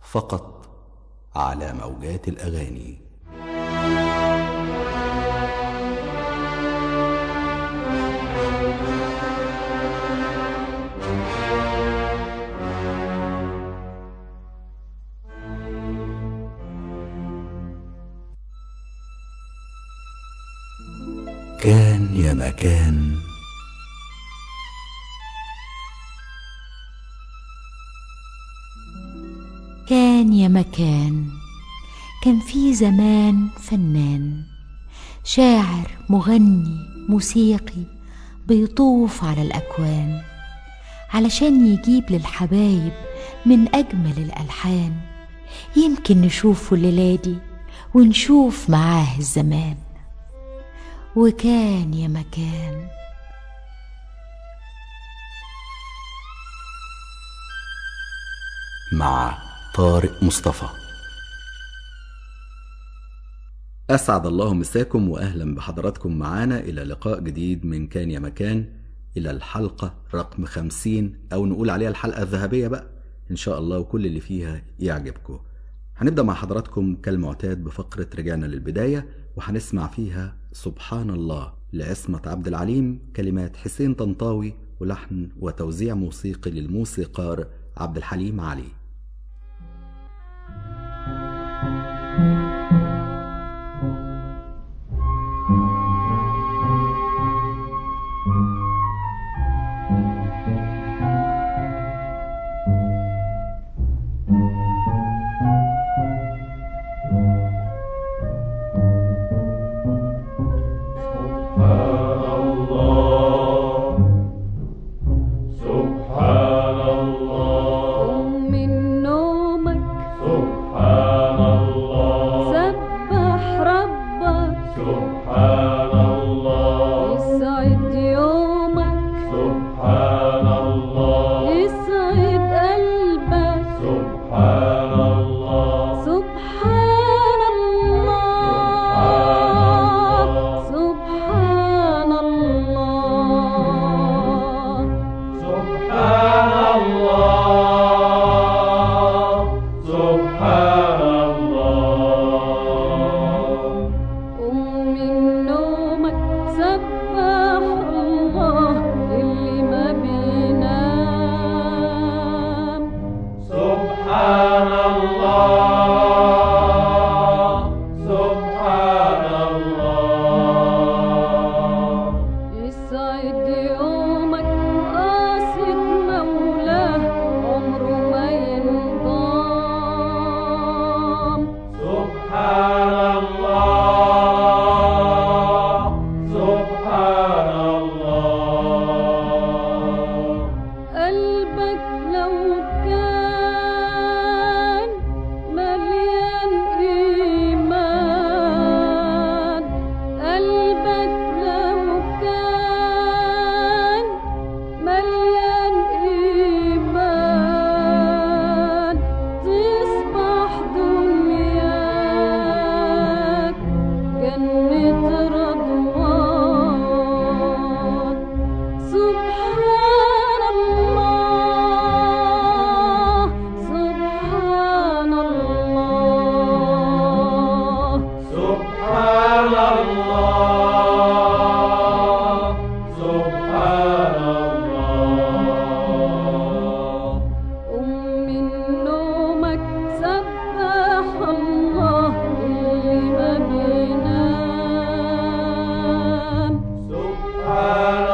فقط على موجات الاغاني كان يا مكان كان يا مكان كان في زمان فنان شاعر مغني موسيقي بيطوف على الأكوان علشان يجيب للحبايب من أجمل الألحان يمكن نشوفه الليلة دي ونشوف معاه الزمان وكان يا مكان مع طارق مصطفى أسعد الله مساكم وأهلا بحضراتكم معانا إلى لقاء جديد من كان يا مكان إلى الحلقة رقم خمسين أو نقول عليها الحلقة الذهبية بقى إن شاء الله وكل اللي فيها يعجبكم هنبدأ مع حضراتكم كالمعتاد بفقرة رجعنا للبداية وهنسمع فيها سبحان الله لعصمة عبد العليم كلمات حسين طنطاوي ولحن وتوزيع موسيقي للموسيقار عبد الحليم علي سبحان الله قم من نومك سبحان الله سبح ربك سبحان الله يسعد يومك سبحان الله يسعد قلبك سبحان الله سبحان الله سبحان الله سبحان الله سبحان الله قم من نومك سبح الله اللي ما بينام سبحان الله سبحان الله يسعد يومك قاصد مولاه عمره ما ينضام سبحان الله سبحان الله قلبك لو كان مليان إيمان قلبك لو كان مليان إيمان تصبح دنياك جنة رضوان سبحان الله سبحان الله سبحان الله سبحان الله قم من نومك سبح الله اللي ما بينام سبحان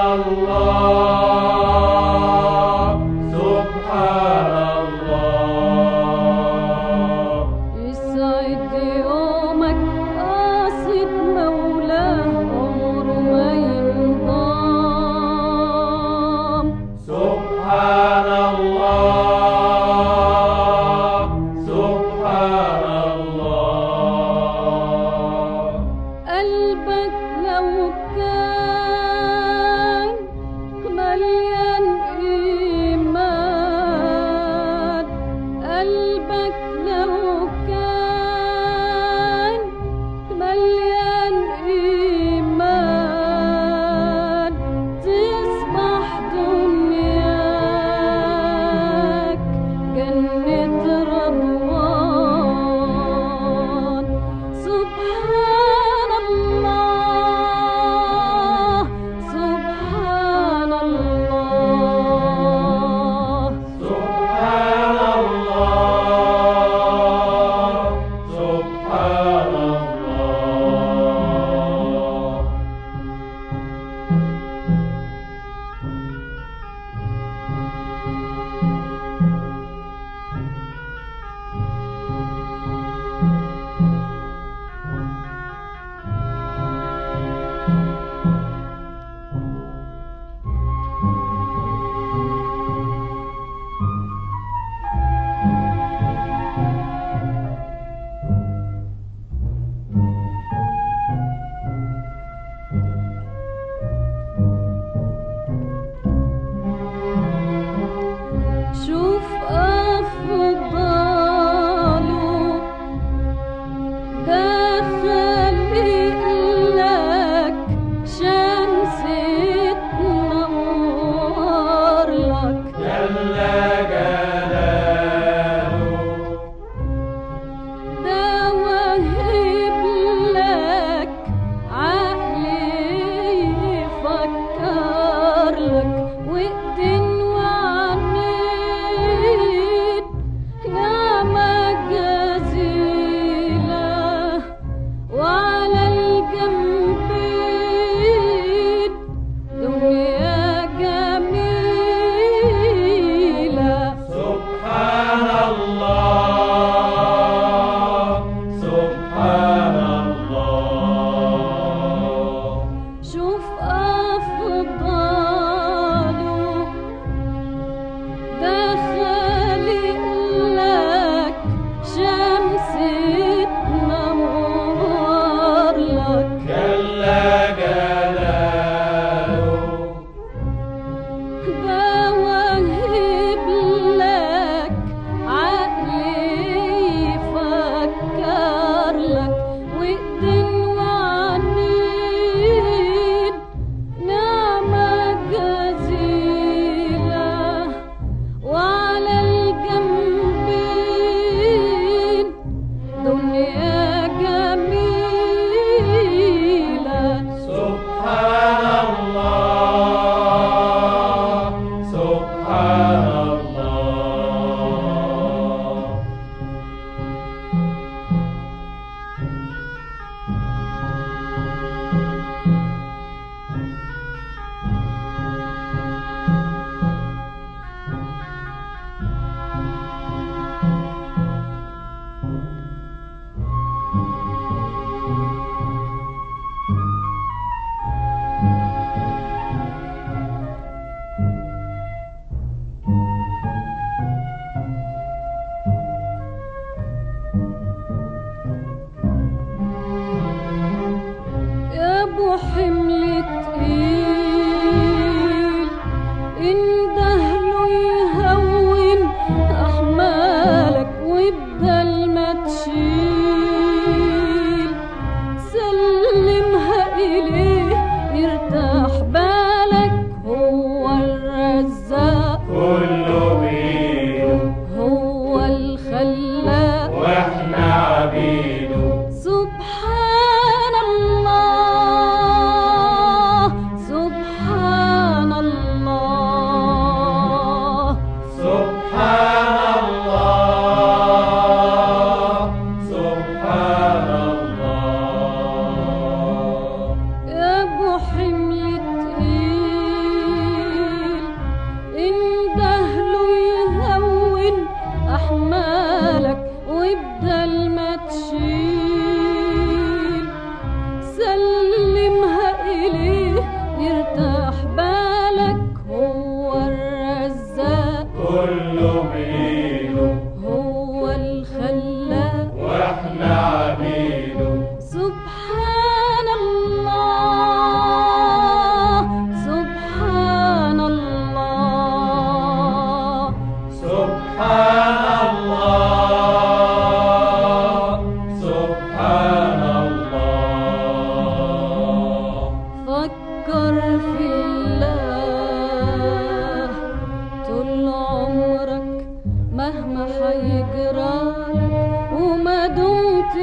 الله سبحان الله يسعد يومك قاصد مولاه عمره ما ينضام سبحان الله سبحان الله قلبك لو كان مليان إيمان قلبك لو كان مليان إيمان تصبح دنياك جنة رضوان الخلاق واحنا عبيده سبحان الله سبحان الله سبحان الله سبحان الله فكر في الله طول عمرك مهما هيجرالك وما دمت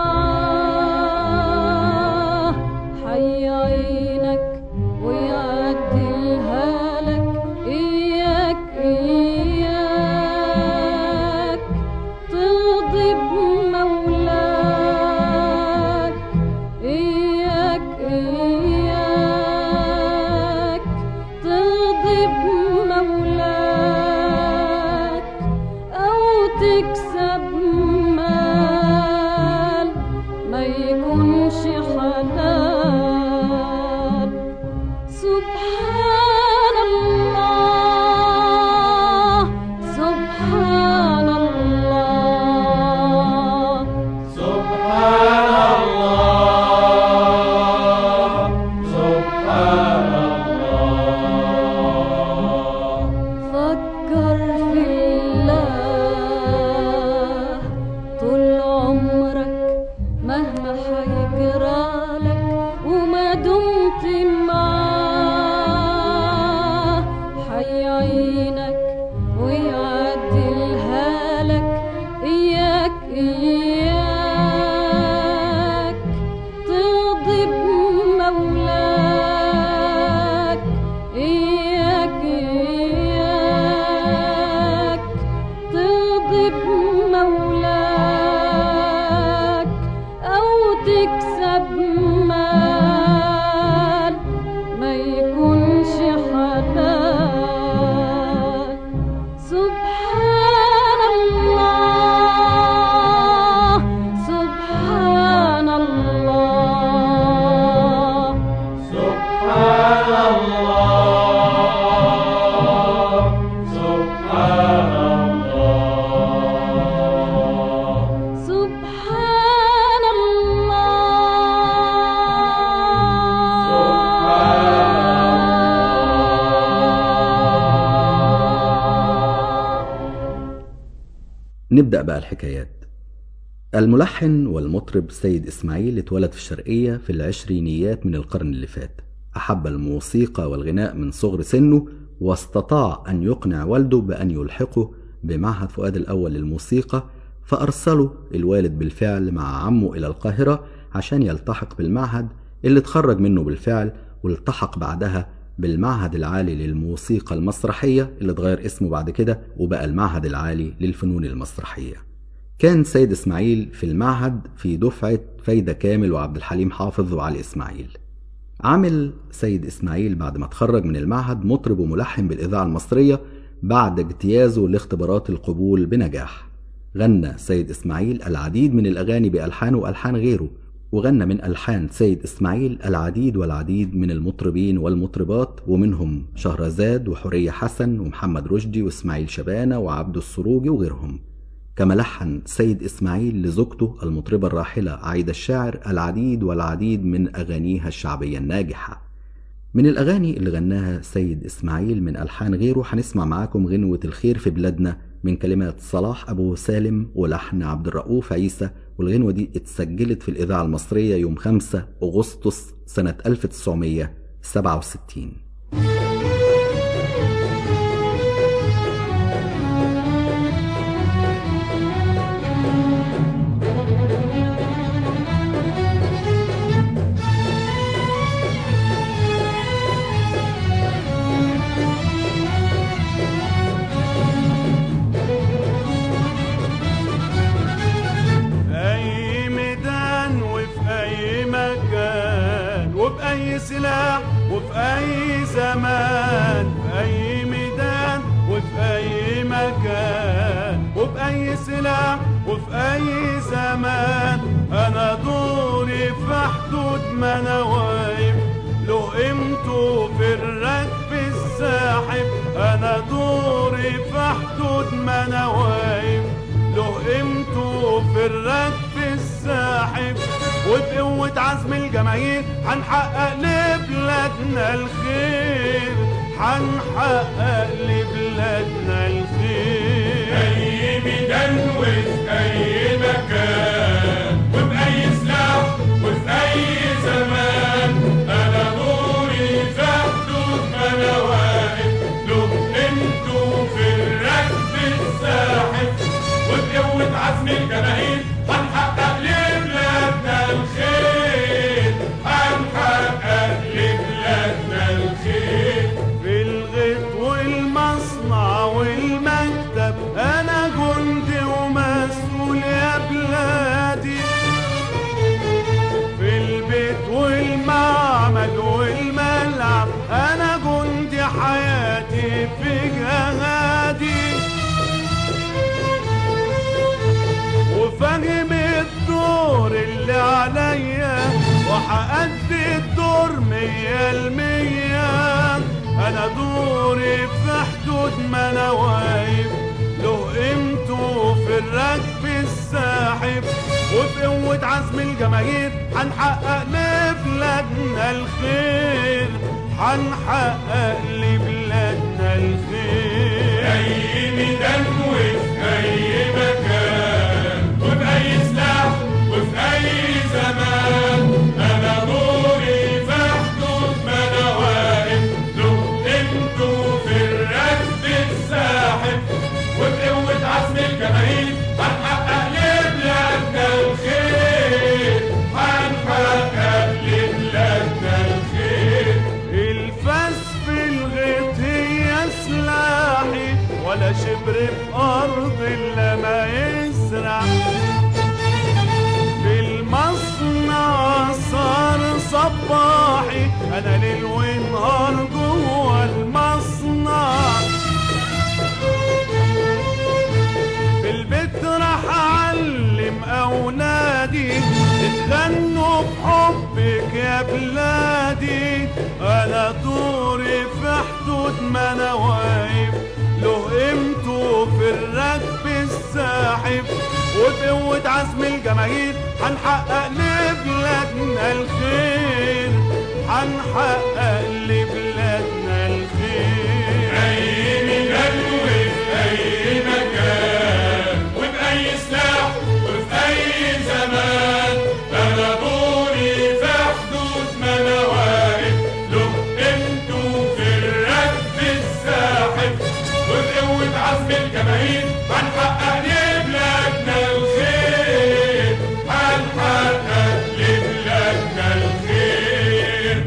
معاه هيعينك ويعدلها لك إياك إياك ترضي بمولاك إياك إياك ترضي بمولاك أو تكسب مال ما يكونش حلال سبحان الله سبحان الله سبحان الله سبحان الله فكر في الله طول عمرك مهما هيجرالك وما دمت معاه هيعينك ويعدلها لك إياك إياك ترضي بمولاك إياك إياك ترضي بمولاك أو تكسب مال ما يكونش حلال سبحان الله سبحان الله سبحان الله سبحان الله سبحان الله نبدأ بقى الحكايات الملحن والمطرب سيد إسماعيل اتولد في الشرقية في العشرينيات من القرن اللي فات أحب الموسيقى والغناء من صغر سنه واستطاع أن يقنع والده بأن يلحقه بمعهد فؤاد الأول للموسيقى فأرسله الوالد بالفعل مع عمه إلى القاهرة عشان يلتحق بالمعهد اللي اتخرج منه بالفعل والتحق بعدها بالمعهد العالي للموسيقى المسرحية اللي اتغير اسمه بعد كده وبقى المعهد العالي للفنون المسرحية كان سيد إسماعيل في المعهد في دفعة فايدة كامل وعبد الحليم حافظ وعلي إسماعيل عمل سيد إسماعيل بعد ما اتخرج من المعهد مطرب وملحن بالإذاعة المصرية بعد اجتيازه لاختبارات القبول بنجاح غنى سيد إسماعيل العديد من الأغاني بألحانه وألحان غيره وغنى من ألحان سيد إسماعيل العديد والعديد من المطربين والمطربات ومنهم شهرزاد وحورية حسن ومحمد رشدي وإسماعيل شبانة وعبد السروجي وغيرهم كما لحن سيد إسماعيل لزوجته المطربة الراحلة عايدة الشاعر العديد والعديد من أغانيها الشعبية الناجحة من الأغاني اللي غناها سيد إسماعيل من ألحان غيره هنسمع معاكم غنوة الخير في بلادنا من كلمات صلاح أبو سالم ولحن عبد الرؤوف عيسى والغنوة دي اتسجلت في الإذاعة المصرية يوم 5 أغسطس سنة 1967 أي ميدان وفي أي مكان وبأي سلاح وفي أي زمان في أي ميدان وفي أي مكان وبأي سلاح وفي أي زمان أنا دوري في حدود ما أنا واقف له قيمته في الركب الساحب أنا دوري في حدود ما أنا واقف له قيمته في الركب الساحب وبقوة عزم الجماهير هنحقق لبلادنا الخير هنحقق لبلادنا الخير أي ميدان وفي أي مكان وبأي سلاح وفي أي زمان أنا دوري في حدود ما أنا واقف له انتوا في الركب الساحب وبقوة عزم الجماهير هنحقق لبلادنا الخير هنحقق لبلادنا الخير في الغيط والمصنع والمكتب انا جندي ومسؤول يا بلادي في البيت والمعمل والملعب انا جندي حياتي في جهادي وفاهم الدور اللي عليا وحأدي الدور مية المية أنا دوري في حدود ما أنا واقف له قيمته في الركب الساحب وبقوة عزم الجماهير هنحقق لبلادنا الخير هنحقق لبلادنا الخير أي ميدان وفي أي مكان وبأي سلاح وفي أي زمان أنا دوري في حدود ما أنا واقف له انتوا في الركب الساحب وبقوة عزم الجماهير هنحقق لبلادنا الخير هنحقق لبلادنا الخير الفاس في الغيط هي سلاحي ولا شبر في أرض إلا ما يزرع في المصنع صار صباحي أنا ليل ونهار جوه المصنع في البيت راح أعلم أولادي اتغنوا بحبك يا بلادي أنا دوري في حدود ما أنا واقف له قيمته في الركب الساحب وبقوة عزم الجماهير هنحقق لبلادنا الخير هنحقق لبلادنا الخير أي ميدان وفي أي مكان وبأي سلاح وفي أي زمان أنا دوري في حدود ما أنا واقف له انتوا في الركب الساحب وبقوة عزم الجماهير هنحقق لبلادنا الخير هنحقق لبلادنا الخير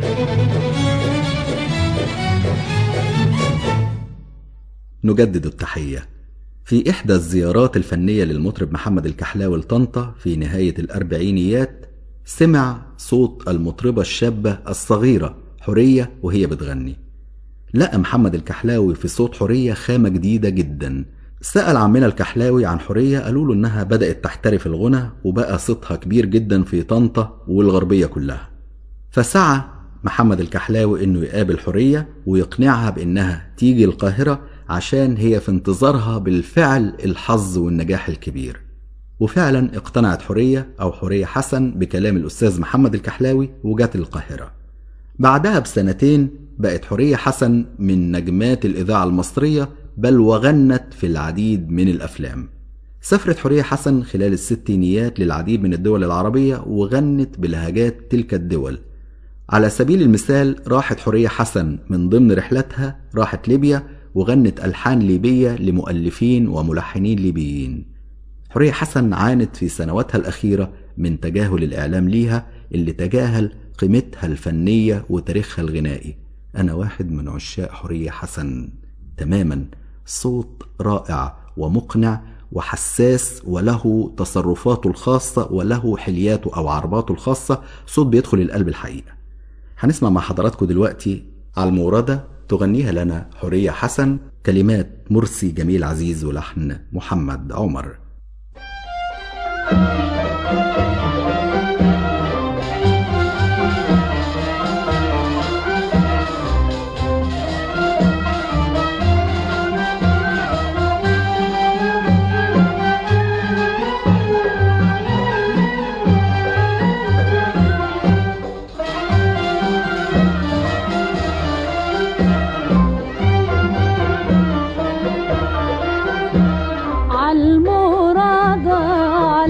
نجدد التحية في إحدى الزيارات الفنية للمطرب محمد الكحلاوي لطنطا في نهاية الأربعينيات سمع صوت المطربة الشابة الصغيرة حورية وهي بتغني لقى محمد الكحلاوي في صوت حورية خامة جديدة جدا سأل عمنا الكحلاوي عن حورية قالوا له إنها بدأت تحترف الغنى وبقى صوتها كبير جدا في طنطا والغربية كلها فسعى محمد الكحلاوي انه يقابل حورية ويقنعها بانها تيجي القاهرة عشان هي في انتظارها بالفعل الحظ والنجاح الكبير وفعلا اقتنعت حورية او حورية حسن بكلام الاستاذ محمد الكحلاوي وجات القاهرة بعدها بسنتين بقت حورية حسن من نجمات الإذاعة المصرية بل وغنت في العديد من الأفلام سافرت حورية حسن خلال الستينيات للعديد من الدول العربية وغنت بلهجات تلك الدول على سبيل المثال راحت حورية حسن من ضمن رحلتها راحت ليبيا وغنت ألحان ليبية لمؤلفين وملحنين ليبيين حورية حسن عانت في سنواتها الأخيرة من تجاهل الإعلام ليها اللي تجاهل قيمتها الفنية وتاريخها الغنائي أنا واحد من عشاق حورية حسن تماما صوت رائع ومقنع وحساس وله تصرفاته الخاصة وله حلياته أو عرباته الخاصة صوت بيدخل القلب الحقيقة هنسمع مع حضراتكم دلوقتي على الموردة تغنيها لنا حورية حسن كلمات مرسي جميل عزيز ولحن محمد عمر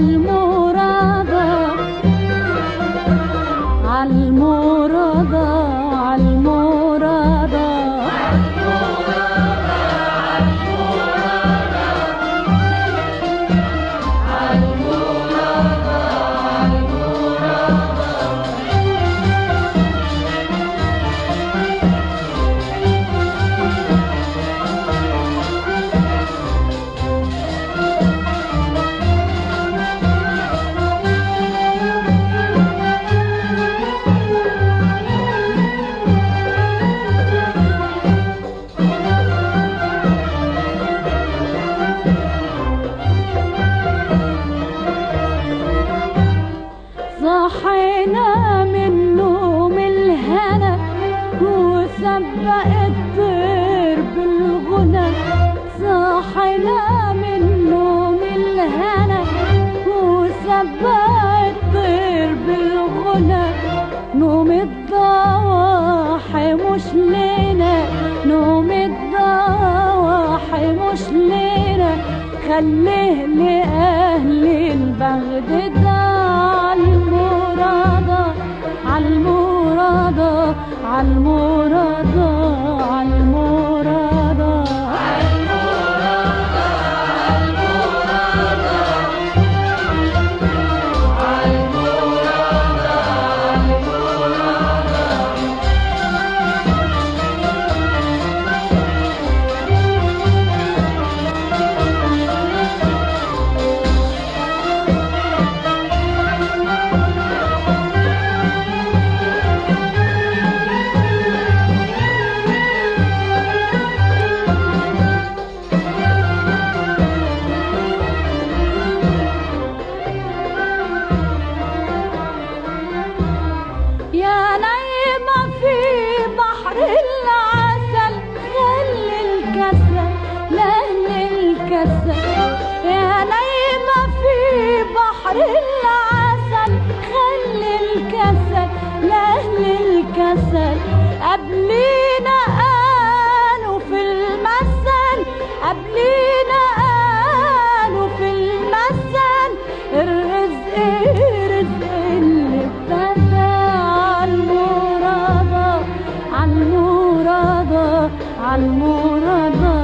عالمرادة عالمرادة عالمرادة صحينا من نوم الهنا وسبق الطير بالغنى صحينا من نوم الهنا وسبق الطير بالغنى نوم الضواحي مش لينا نوم الضواحي مش لينا خليه لأهل البغد ده عالمرادة عالمرادة عالمرادة عالمرادة يا نايمة في بحر العسل خلي الكسل لأهل الكسل يا نايمة في بحر العسل خلي الكسل لأهل الكسل قبلينا قالوا في المثل قبلينا قالوا في المثل الرزق رزق اللي ابتدى عالمرادة عالمرادة عالمرادة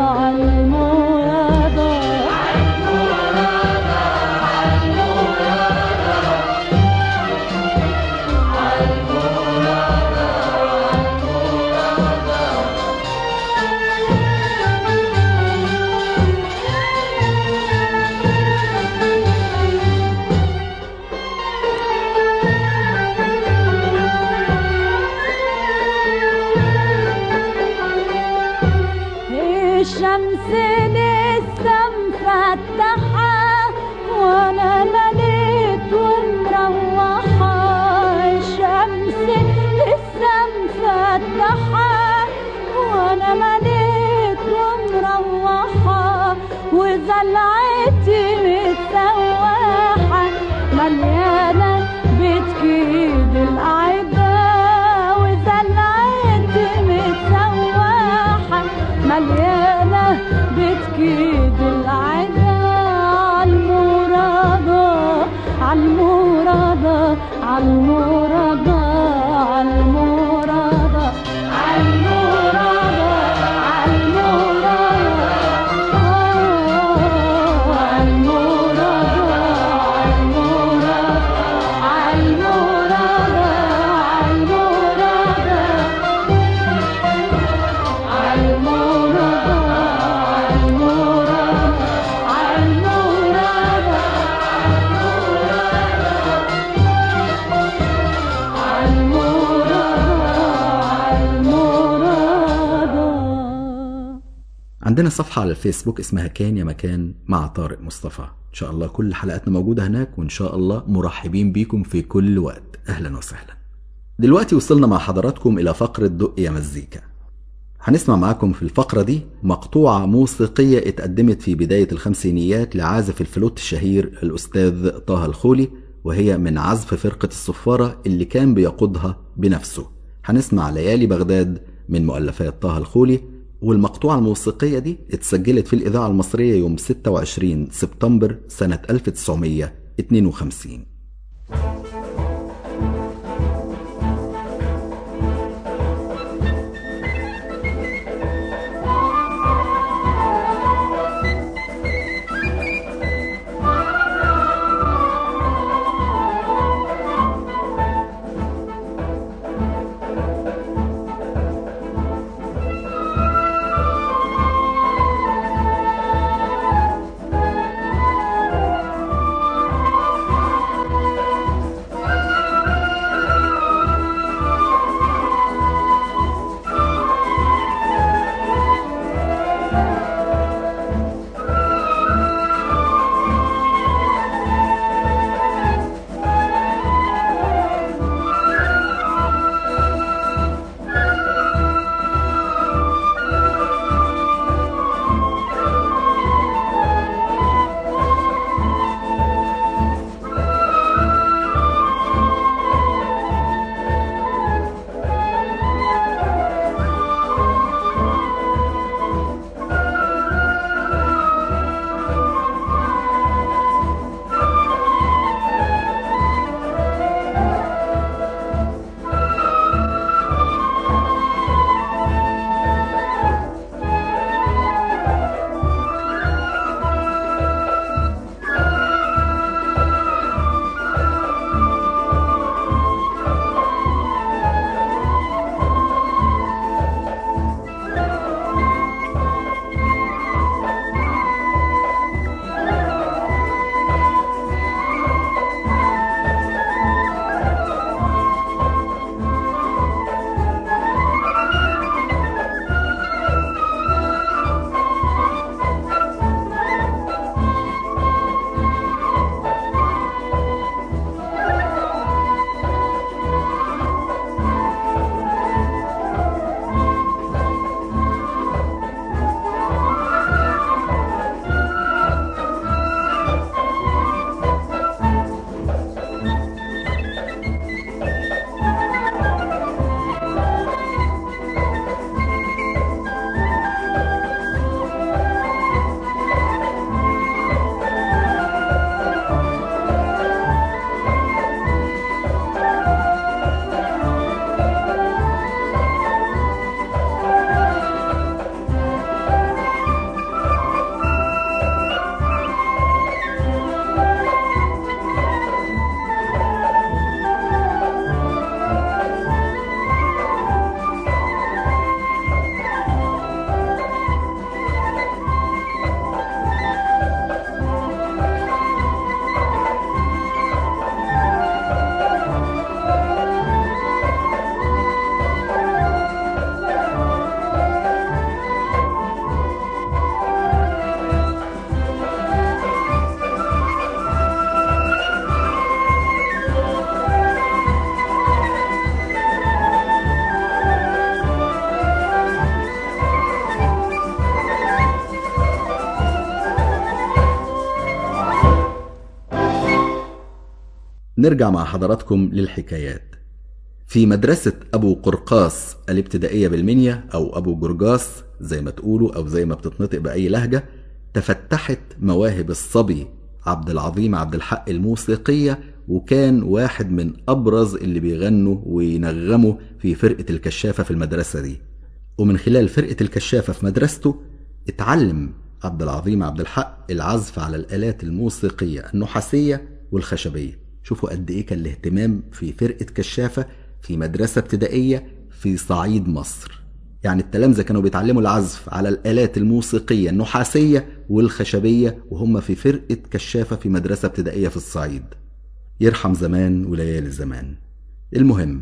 عالمرادة الشمس لسه مفتحة وانا مليت ومروحة الشمس لسه مفتحة وانا مليت ومروحة وزلعتي متسوحة مليانة بتكيد الأعداء وزلعتي متسوحة مليانة بتكيد الأعداء عالمرادة عالمرادة عالمرادة عالمرادة عالمرادة عالمرادة آه، عالمرادة عالمرادة عالمرادة عالمرادة عالمرادة عالمرادة عالمرادة عندنا صفحة على الفيسبوك اسمها كان يا مكان مع طارق مصطفى إن شاء الله كل حلقاتنا موجودة هناك وإن شاء الله مرحبين بيكم في كل وقت أهلا وسهلا دلوقتي وصلنا مع حضراتكم إلى فقرة دق يا مزيكا هنسمع معاكم في الفقرة دي مقطوعة موسيقية اتقدمت في بداية الخمسينيات لعازف الفلوت الشهير الأستاذ طه الخولي وهي من عزف فرقة الصفارة اللي كان بيقودها بنفسه هنسمع ليالي بغداد من مؤلفات طه الخولي والمقطوعة الموسيقية دي اتسجلت في الإذاعة المصرية يوم 26 سبتمبر سنة 1952 نرجع مع حضراتكم للحكايات في مدرسة أبو قرقاس الابتدائية بالمنيا أو أبو جرجاس زي ما تقولوا أو زي ما بتتنطق بأي لهجة تفتحت مواهب الصبي عبد العظيم عبد الحق الموسيقية وكان واحد من أبرز اللي بيغنوا وينغموا في فرقة الكشافة في المدرسة دي ومن خلال فرقة الكشافة في مدرسته اتعلم عبد العظيم عبد الحق العزف على الآلات الموسيقية النحاسية والخشبية شوفوا قد إيه كان الاهتمام في فرقة كشافة في مدرسة ابتدائية في صعيد مصر يعني التلامذة كانوا بيتعلموا العزف على الآلات الموسيقية النحاسية والخشبية وهم في فرقة كشافة في مدرسة ابتدائية في الصعيد يرحم زمان وليالي زمان المهم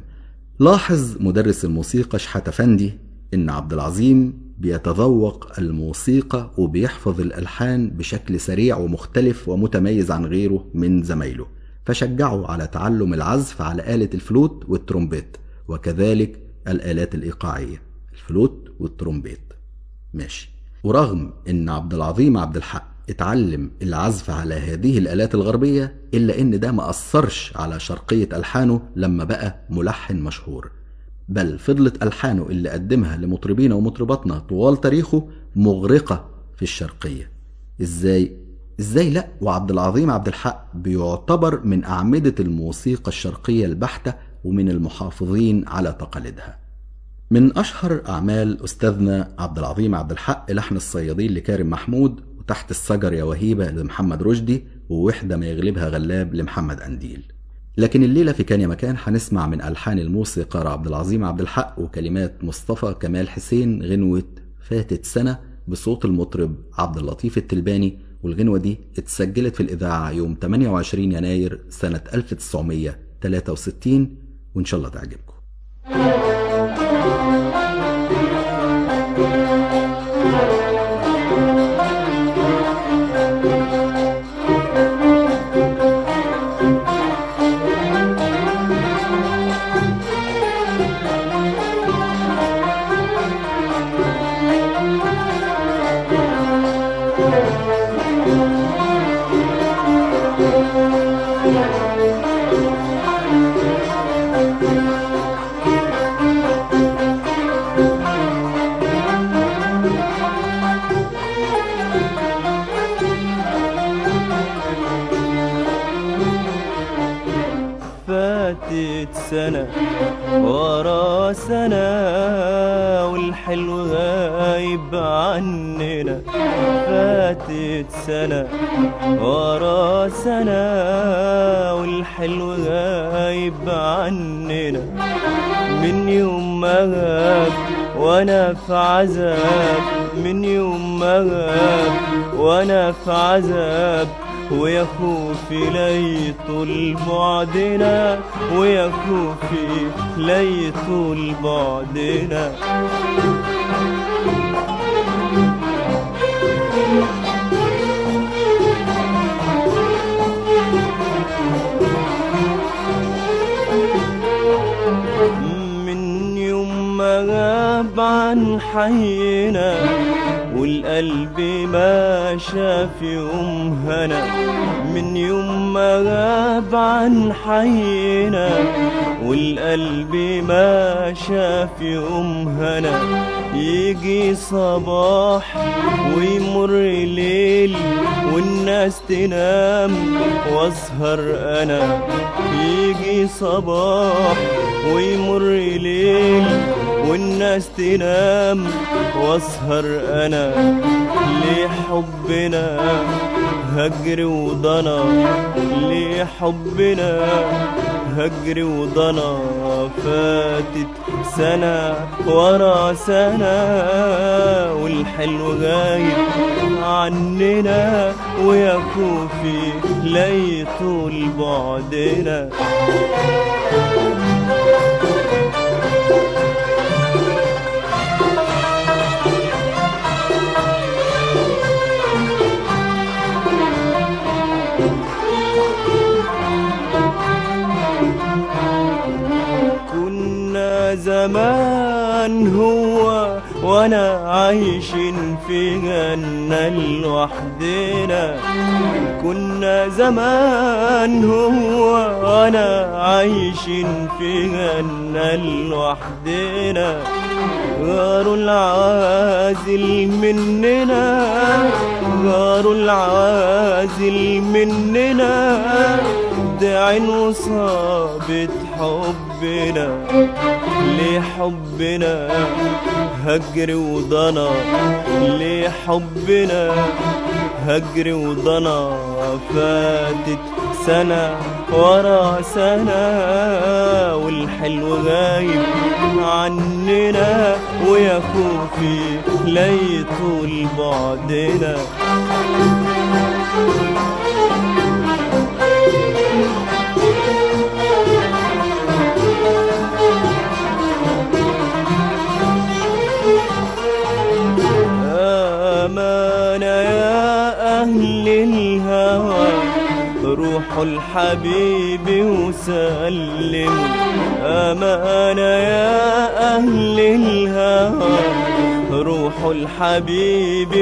لاحظ مدرس الموسيقى شحات أفندي إن عبد العظيم بيتذوق الموسيقى وبيحفظ الألحان بشكل سريع ومختلف ومتميز عن غيره من زمايله فشجعه على تعلم العزف على آلة الفلوت والترومبيت وكذلك الآلات الإيقاعية الفلوت والترومبيت ماشي ورغم ان عبد العظيم عبد الحق اتعلم العزف على هذه الآلات الغربية إلا إن ده ما أثرش على شرقية ألحانه لما بقى ملحن مشهور بل فضلت ألحانه اللي قدمها لمطربين ومطرباتنا طوال تاريخه مغرقة في الشرقية إزاي؟ إزاي لأ وعبد العظيم عبد الحق بيعتبر من أعمدة الموسيقى الشرقية البحتة ومن المحافظين على تقاليدها من أشهر أعمال أستاذنا عبد العظيم عبد الحق لحن الصيادين لكارم محمود وتحت الشجر يا وهيبة لمحمد رشدي ووحدة ما يغلبها غلاب لمحمد أنديل لكن الليلة في كان يا مكان هنسمع من ألحان الموسيقار عبد العظيم عبد الحق وكلمات مصطفى كمال حسين غنوة فاتت سنة بصوت المطرب عبد اللطيف التلباني والغنوة دي اتسجلت في الإذاعة يوم 28 يناير سنة 1963 وإن شاء الله تعجبكم فاتت سنة ورا سنة والحلو غايب عننا فاتت سنة ورا سنة والحلو غايب عننا من يوم ما غاب وانا في عذاب من يوم ما غاب وانا في عذاب ويا خوفي لا يطول بعدنا ويا خوفي لا يطول بعدنا من يوم ما غاب عن حينا والقلب ما شاف يوم هنا من يوم ما غاب عن حينا والقلب ما شاف يوم هنا يجي صباح ويمر ليل والناس تنام واسهر انا يجي صباح ويمر ليل والناس تنام واسهر انا لحبنا هجر وضنا لحبنا هجر وضنا فاتت سنة ورا سنة والحلو غايب عننا ويا خوفي لا يطول بعدنا كنا زمان هو وانا عايشين في جنة لوحدنا كنا زمان هو وانا عايشين في جنة لوحدنا غاروا العوازل مننا غاروا العوازل مننا داعين وصابت حبنا لحبنا هجر وضنا لحبنا هجر وضنا فاتت سنة ورا سنة والحلو غايب عننا ويا خوفي لا يطول بعدنا أمانة يا أهل الهوى روحوا الحبيب وسلموا أمانة يا أهل الهوى روحوا الحبيب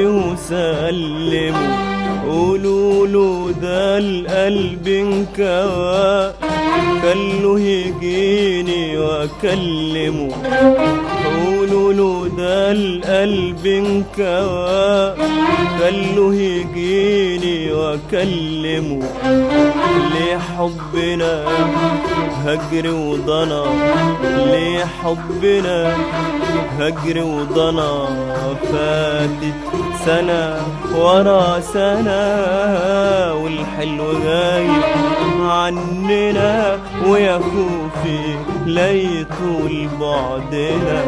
وسلموا قولوا له ده القلب انكوى خلوه يجيني واكلمه قولوا له ده القلب انكوى خلوه يجيني واكلمه ليه حبنا هجر وضنا ليه حبنا هجر وضنا فاتت سنة ورا سنة والحلو غايب عننا ويا خوفي لا يطول بعدنا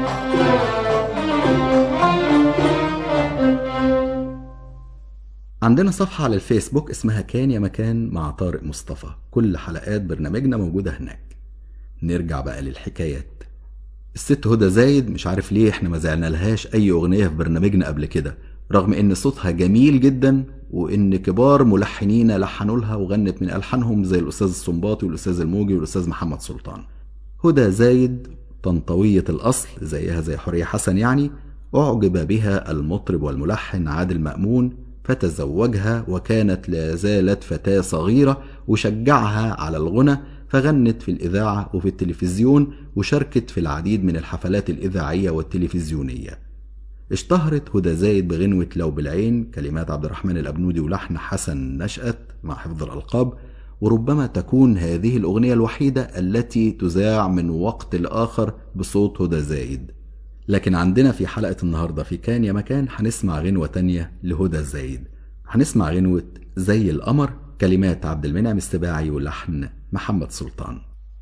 عندنا صفحة على الفيسبوك اسمها كان يا مكان مع طارق مصطفى كل حلقات برنامجنا موجودة هناك نرجع بقى للحكايات الست هدى زايد مش عارف ليه احنا ما زعلنا لهاش اي اغنية في برنامجنا قبل كده رغم ان صوتها جميل جدا وان كبار ملحنين لحنوا لها وغنت من الحانهم زي الاستاذ السنباطي والاستاذ الموجي والاستاذ محمد سلطان هدى زايد طنطوية الاصل زيها زي حورية حسن يعني اعجب بها المطرب والملحن عادل مأمون فتزوجها وكانت لا زالت فتاة صغيرة وشجعها على الغنى فغنت في الإذاعة وفي التلفزيون وشاركت في العديد من الحفلات الإذاعية والتلفزيونية اشتهرت هدى زايد بغنوة لو بالعين كلمات عبد الرحمن الأبنودي ولحن حسن نشأت مع حفظ الألقاب وربما تكون هذه الأغنية الوحيدة التي تذاع من وقت لآخر بصوت هدى زايد لكن عندنا في حلقة النهاردة في كان يا مكان هنسمع غنوة تانية لهدى زايد هنسمع غنوة زي القمر كلمات عبد المنعم السباعي ولحن محمد سلطان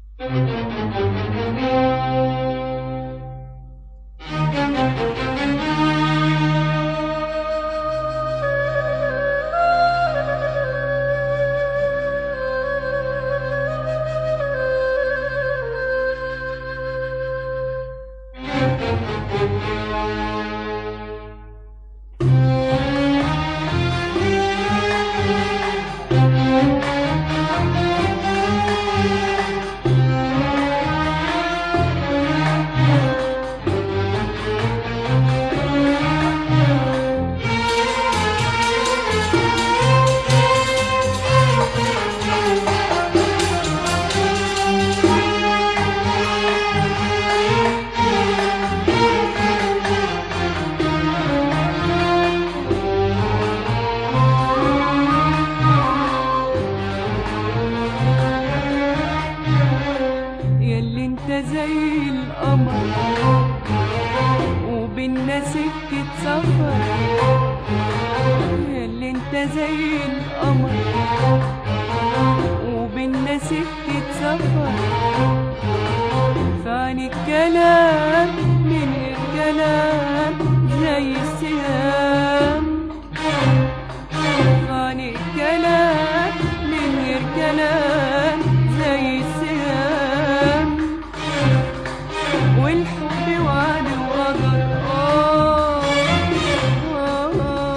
ياللي انت زي القمر وبينا سكة سفر ياللي انت زي القمر وبينا سكة سفر فعني الكلام من الكلام زي السهام فعني الكلام من غير كلام زي السهام والحب وعد وقدر آه آه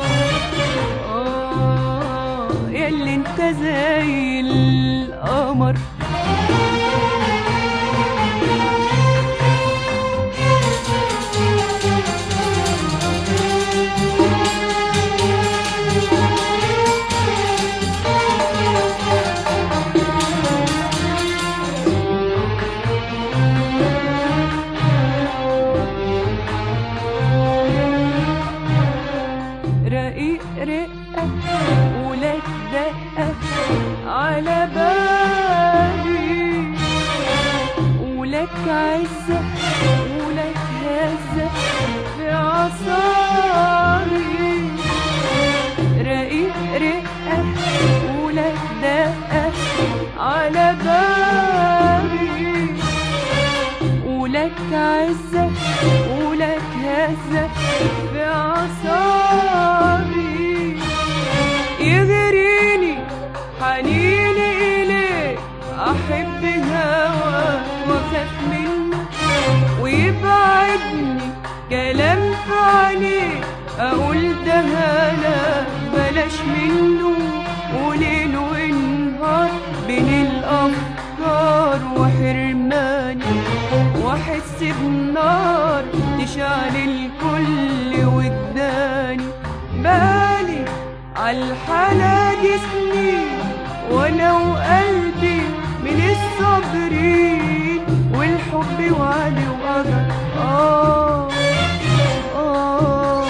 آه ياللي انت زي القمر رقيق رقة ولك دقة على بالي ولك عزة ولك هزة في عصاري رقيق رقة ولك دقة على بالي ولك عزة ولك هزة في عصابي يغريني حنيني إليك أحب هوا وأخاف منه ويبعدني كلام في عينيك أقول ده هلا بلاش منه وليل ونهار بين الأفكار وحرماني واحس بنار تشعل الكل واداني بالي عالحالة دي سنين وانا وقلبي من الصعب الصابرين والحب وعد وقدر آه آه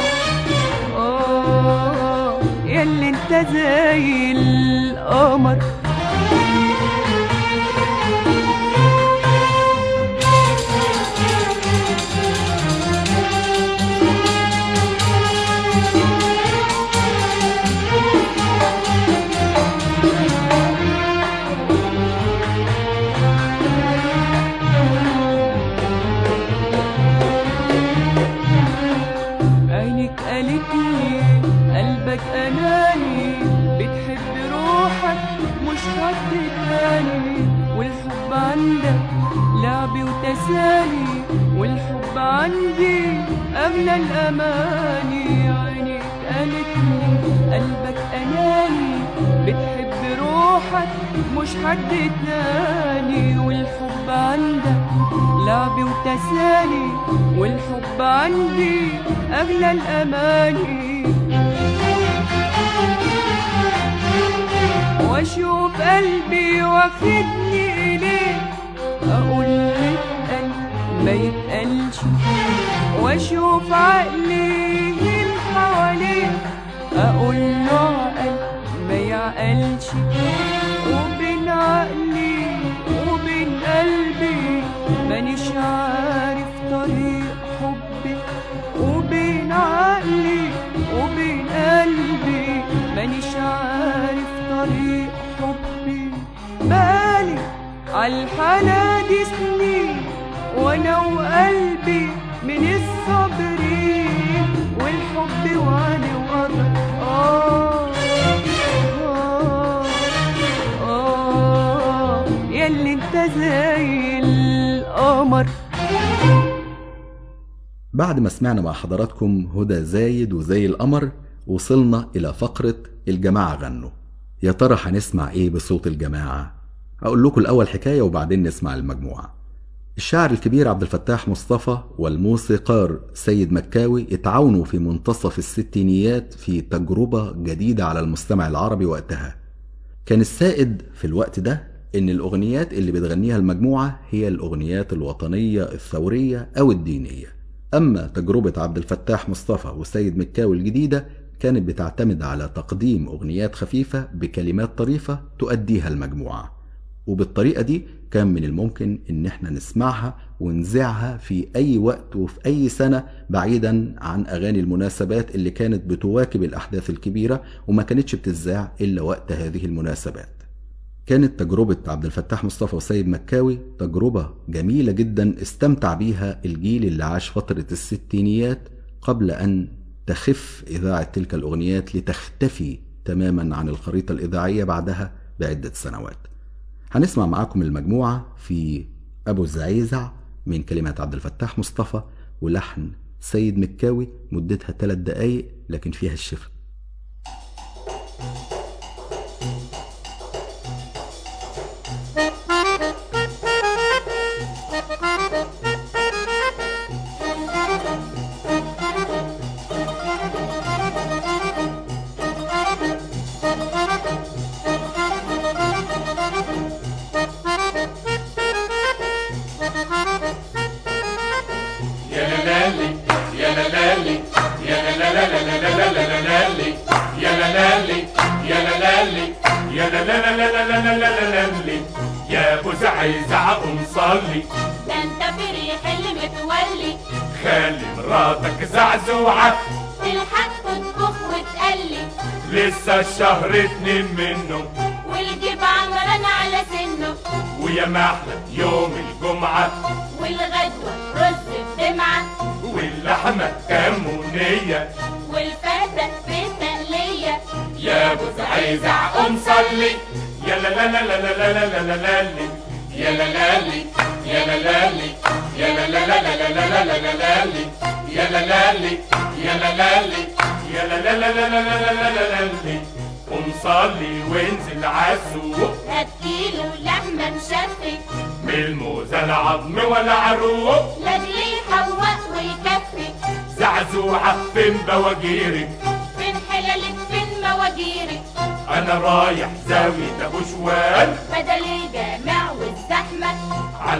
آه ياللي انت زي القمر عينك قالت لي قلبك اناني بتحب روحك مش حد تاني والحب عندك لعب وتسالي والحب عندي اغلى الاماني عينك قالت لي قلبك اناني بتحب روحك مش حد تاني والحب عندك لعب وتسالي والحب عندي أغلى الأماني وأشوف قلبي واخدني إليه أقول يتقل ما يتقلش وأشوف عقلي من حواليه أقول له عقل ما يعقلش وبين عقلي وبين قلبي مانيش عارف طريق حبي وبين عقلي وبين قلبي مانيش عارف طريق حبي بالي عالحالة دي سنين وانا وقلبي من الصابرين والحب وعلي وقدر آه آه آه ياللي انت زي القمر بعد ما سمعنا مع حضراتكم هدى زايد وزي القمر وصلنا إلى فقرة الجماعة غنوا يا ترى هنسمع إيه بصوت الجماعة؟ أقول لكم الأول حكاية وبعدين نسمع المجموعة الشاعر الكبير عبد الفتاح مصطفى والموسيقار سيد مكاوي اتعاونوا في منتصف الستينيات في تجربة جديدة على المستمع العربي وقتها كان السائد في الوقت ده إن الأغنيات اللي بتغنيها المجموعة هي الأغنيات الوطنية الثورية أو الدينية أما تجربة عبد الفتاح مصطفى وسيد مكاوي الجديدة كانت بتعتمد على تقديم أغنيات خفيفة بكلمات طريفة تؤديها المجموعة وبالطريقة دي كان من الممكن إن احنا نسمعها ونذيعها في أي وقت وفي أي سنة بعيدا عن أغاني المناسبات اللي كانت بتواكب الأحداث الكبيرة وما كانتش بتذاع إلا وقت هذه المناسبات كانت تجربة عبد الفتاح مصطفى وسيد مكاوي تجربة جميلة جدا استمتع بيها الجيل اللي عاش فترة الستينيات قبل أن تخف إذاعة تلك الأغنيات لتختفي تماما عن الخريطة الإذاعية بعدها بعدة سنوات هنسمع معاكم المجموعة في أبو الزعيزع من كلمات عبد الفتاح مصطفى ولحن سيد مكاوي مدتها ثلاث دقايق لكن فيها الشفا يا لالي يا لالي يا لالي يا لالي يا لالي يا لالي يا ابو زعيزع قوم صلي ده انت فريح اللي متولي خلي مراتك زعزوعة تلحق تطبخ وتقلي لسه الشهر اتنين منه والجيب عمران على سنه ويا محلى يوم الجمعة والغدوة رز بدمعة واللحمة كمونية والفتة في تقلية يا ابو زعيزع قوم صلي يا لا لا لا لا لا لا لا لا لا لي. يا لا لا لي يا لا لا لي يا لا لا لا لا لا لا لا لا لا لي. يا لا لا لي يا لا لا لي يا لا لا لا لا لا لا لا لا لا لي. قوم صلي وانزل عالسوق هات كيلو لحمة مشفي من الموزة العظم ولا عروق لاجل يحوق ويكفي زعزوعة فين بواجيرك فين حلالك فين مواجيرك انا رايح زاوية ابو شوال بدل الجامع والزحمة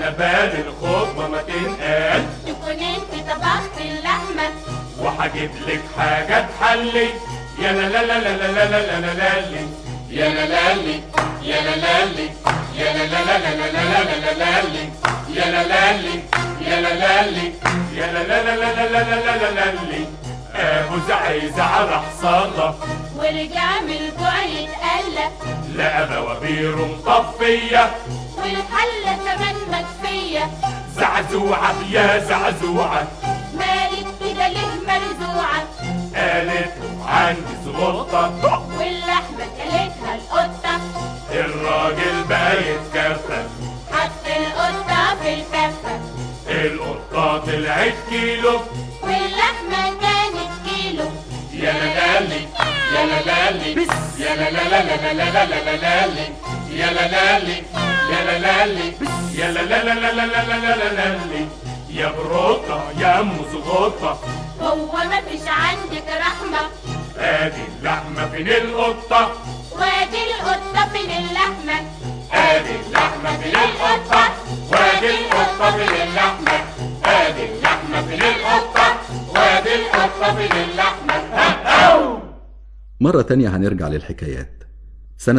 على بال الخطوة ما تنقال تكون انت طبخت اللحمة وهجيب لك حاجة تحلي يا لا لا لا لا لا لا لا لا لا لي يا لا لا لي يا لا لا لي يا لا لا لا لا لا لا لا لا لا لي يا لا لا لي يا لا لا لي يا لا لا لا لا لا لا لا لا لا لي ابو زعيزع راح صلى ورجع من الجوع يتقلق لقى بوابيره مطفية والحلة كمان مكفية زعزوعة يا زعزوعة مالك كده ليه مرزوعة قالت له عندي زغطة واللحمة كلتها القطة الراجل بقى يتكفل حط القطة في الكفة القطة طلعت كيلو واللحمة كانت كيلو يا لا لالي يا لا لالي يا لا لا لا لا لا لا لا لا لالي يا لا لالي يا لا لالي يا لا لا لا لا لا لا لا لا لا لالي يا بروطة يا ام زغطة هو مفيش عندك رحمة ادي اللحمة فين القطة وادي القطة فين اللحمة ادي اللحمة فين القطة وادي القطة فين اللحمة ادي اللحمة فين القطة وادي القطة فين اللحمة أو مرة تانية هنرجع للحكايات سنة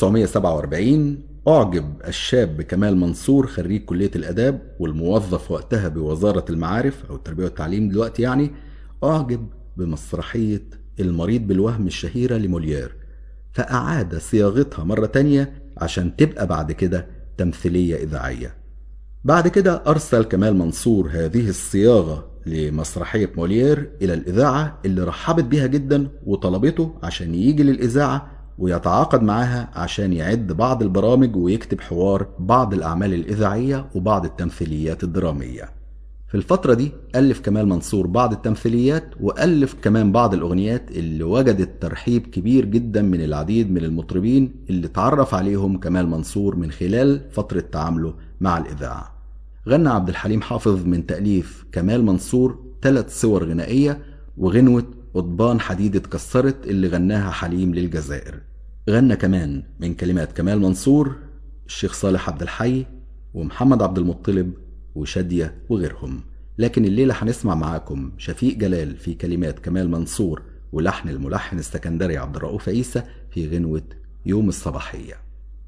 1947 أعجب الشاب كمال منصور خريج كلية الآداب والموظف وقتها بوزارة المعارف أو التربية والتعليم دلوقتي يعني أعجب بمسرحية المريض بالوهم الشهيرة لموليير فأعاد صياغتها مرة تانية عشان تبقى بعد كده تمثيلية إذاعية بعد كده أرسل كمال منصور هذه الصياغة لمسرحية موليير إلى الإذاعة اللي رحبت بيها جدا وطلبته عشان يجي للإذاعة ويتعاقد معاها عشان يعد بعض البرامج ويكتب حوار بعض الأعمال الإذاعية وبعض التمثيليات الدرامية في الفترة دي ألف كمال منصور بعض التمثيليات وألف كمان بعض الأغنيات اللي وجدت ترحيب كبير جدا من العديد من المطربين اللي تعرف عليهم كمال منصور من خلال فترة تعامله مع الإذاعة غنى عبد الحليم حافظ من تأليف كمال منصور ثلاث صور غنائية وغنوة قضبان حديد اتكسرت اللي غناها حليم للجزائر غنى كمان من كلمات كمال منصور الشيخ صالح عبد الحي ومحمد عبد المطلب وشادية وغيرهم لكن الليلة هنسمع معاكم شفيق جلال في كلمات كمال منصور ولحن الملحن السكندري عبد الرؤوف عيسى في غنوة يوم الصباحية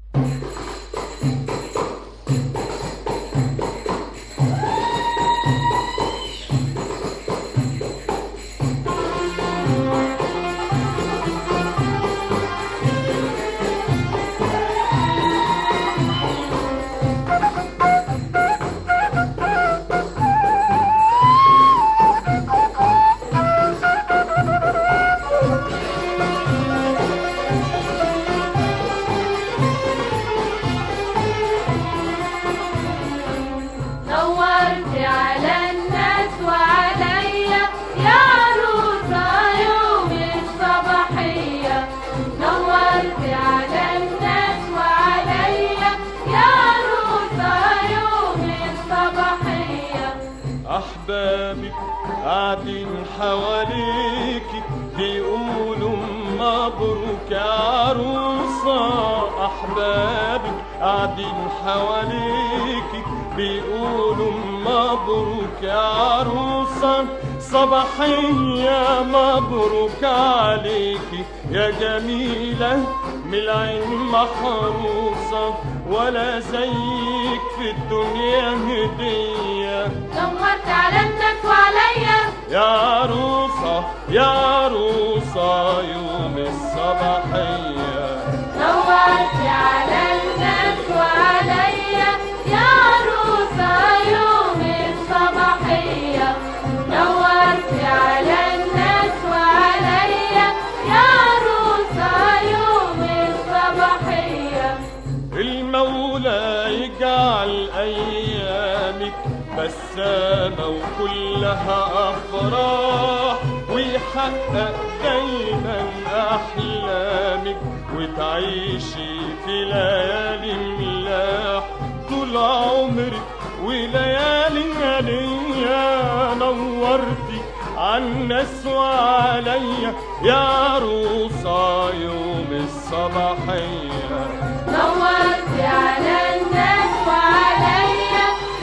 نورت على الناس وعليا يا عروسة يوم الصباحية نورت على الناس وعليا يا عروسة يوم الصباحية أحبابك قاعدين حواليك بيقولوا مبروك يا عروسة أحبابك قاعدين حواليك بيقولوا مبروك يا عروسة صباحية مبروك عليك يا جميلة من العين محروسة ولا زيك في الدنيا هدية نورت على الناس وعليا يا عروسة يا عروسة يوم الصباحية نورت على الناس وعليا يا عروسة يوم الصباحية نورت على الناس وعليا يا عروسة يوم الصباحية المولى يجعل أيامك بسامة وكلها أفراح ويحقق دايما أحلامك وتعيشي في ليالي ملاح طول عمرك وليالي ليا نورتي عالناس وعليا يا عروسة يوم الصباحية نورت على الناس وعليا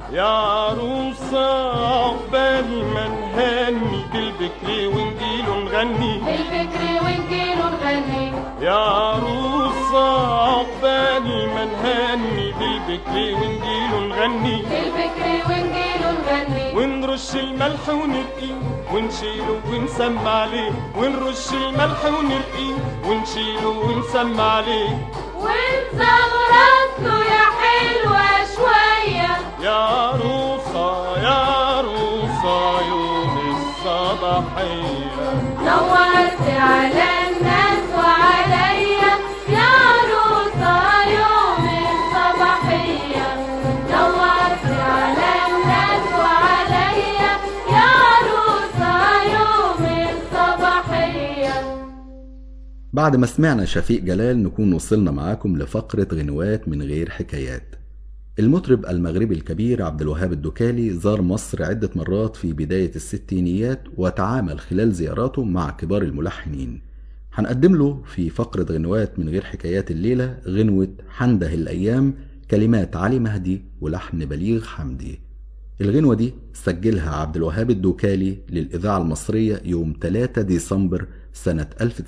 يا عروسة عقبال ما نهني بالبكر ونجيله نغني بالفكر ونجيله نغني يا عروسة عقبال ما نهني بالبكر ونجيله نغني بالفكر ونجيله نغني ونرش الملح ونرقيه ونشيله ونسمع عليه ونرش الملح ونرقيه ونشيله ونسمع عليه ونزغرط له يا حلوة شوية يا عروسة يا عروسة يوم الصباحية نورت على الناس وعليا يا عروسة يوم الصباحية نورت على الناس وعليا يا عروسة يوم الصباحية بعد ما سمعنا شفيق جلال نكون وصلنا معاكم لفقرة غنوات من غير حكايات المطرب المغربي الكبير عبد الوهاب الدكالي زار مصر عدة مرات في بداية الستينيات وتعامل خلال زياراته مع كبار الملحنين هنقدم له في فقرة غنوات من غير حكايات الليلة غنوة حنده الأيام كلمات علي مهدي ولحن بليغ حمدي الغنوة دي سجلها عبد الوهاب الدوكالي للإذاعة المصرية يوم 3 ديسمبر سنة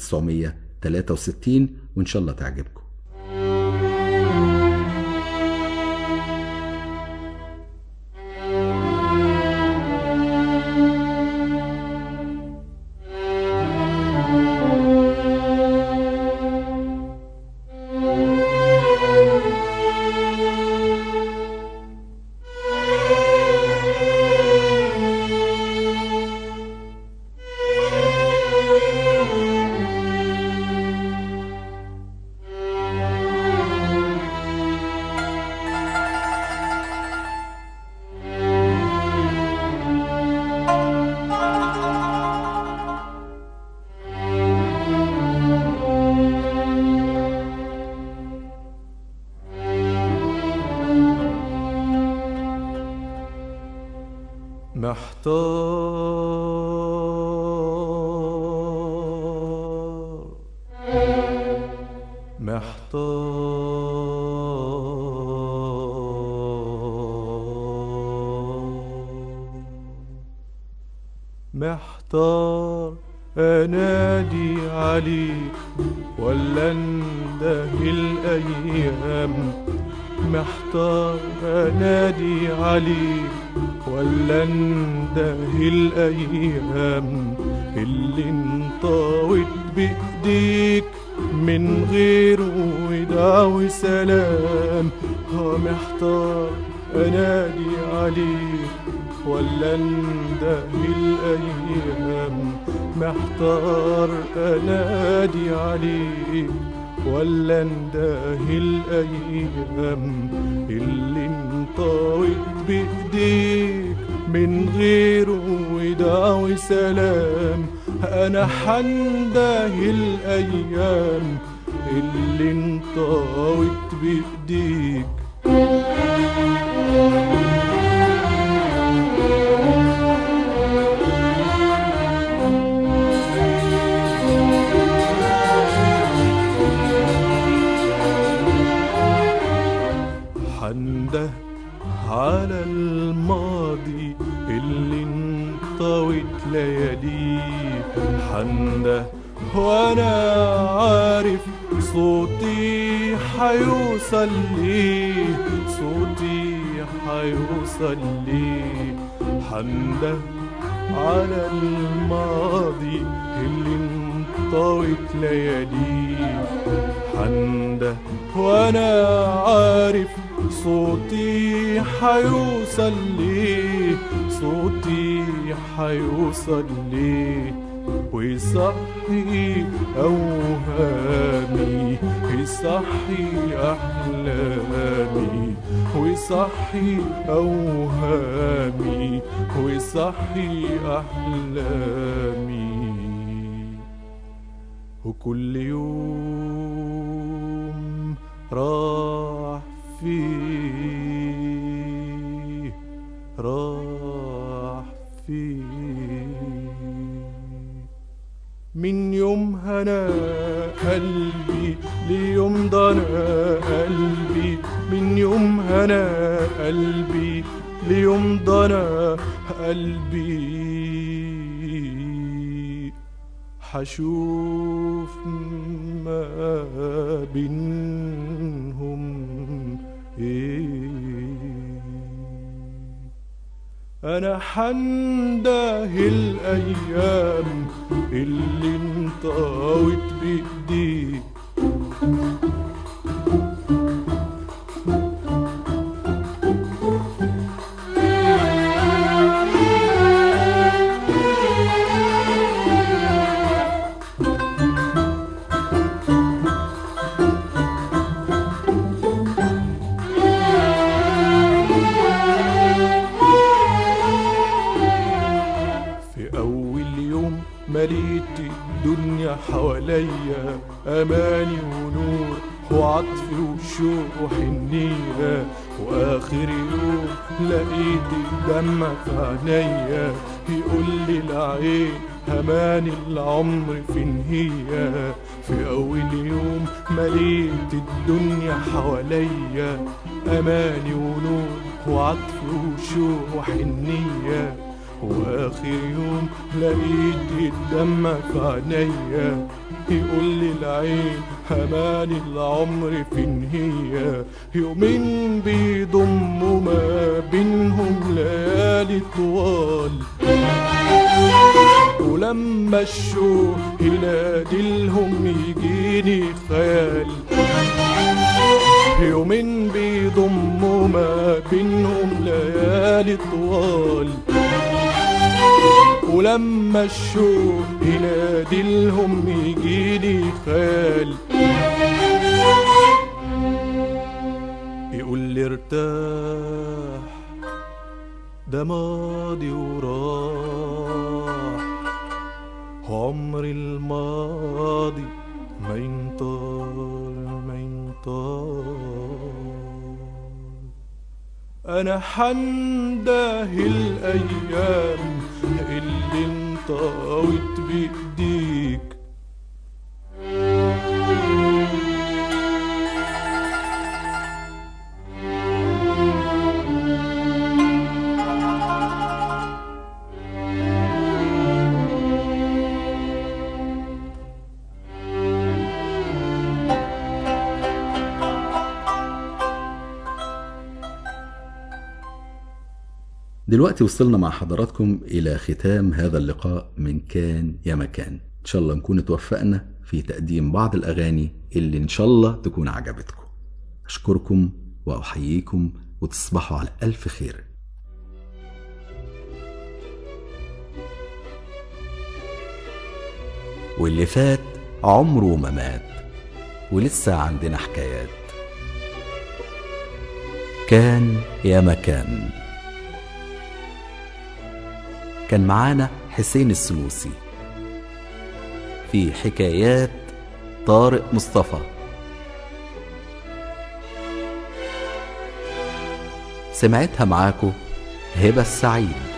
1963 وإن شاء الله تعجبكم محتار محتار محتار انادي عليك ولا اندهي الايام محتار انادي عليك ولا اندهي الايام اللي انطوت بايديك من غير وداع وسلام ها محتار انادي عليك ولا اندهي الايام محتار انادي عليك ولا اندهي الايام اللي انطوت بايديك من غير وداع وسلام انا حندهي الايام اللي انطوت بايديك حنده على الماضي اللي انطوت لياليه حنده وانا عارف صوتي حيوصل ليه صوتي حيوصل ليه حنده على الماضي اللي انطوت لياليه حنده وانا عارف صوتي حيوصل ليه صوتي حيوصل ليه ويصحي أوهامي ويصحي أحلامي ويصحي أوهامي ويصحي أحلامي وكل يوم راح فيه راح فيه من يوم هنا قلبي ليوم ضنا قلبي من يوم هنا قلبي ليوم ضنا قلبي حشوف ما بينهم ايه انا حنده الايام اللي انطوت بايديك في أول يوم مليت الدنيا حواليا أماني ونور وعطف وشوق وحنية وآخر يوم لقيت الدمع في عينيا يقول لي العين أمان العمر فين هي في أول يوم مليت الدنيا حواليا أماني ونور وعطف وشوق وحنية واخر يوم لقيت الدمع في عينيا يقول لي العين امان العمر فين هي يومين بيضموا ما بينهم ليالي طوال ولما الشوق ينادي لهم يجيني خيال يومين بيضموا ما بينهم ليالي طوال ولما الشوق ينادي لهم يجيلي خال يقول لي ارتاح ده ماضي وراح عمر الماضي ما ينطال ما ينطال انا حنده الايام اللي انطوت بايديك دلوقتي وصلنا مع حضراتكم إلى ختام هذا اللقاء من كان يا مكان إن شاء الله نكون توفقنا في تقديم بعض الأغاني اللي إن شاء الله تكون عجبتكم أشكركم وأحييكم وتصبحوا على ألف خير واللي فات عمره ما مات ولسه عندنا حكايات كان يا مكان كان معانا حسين السلوسي في حكايات طارق مصطفى سمعتها معاكو هبة السعيد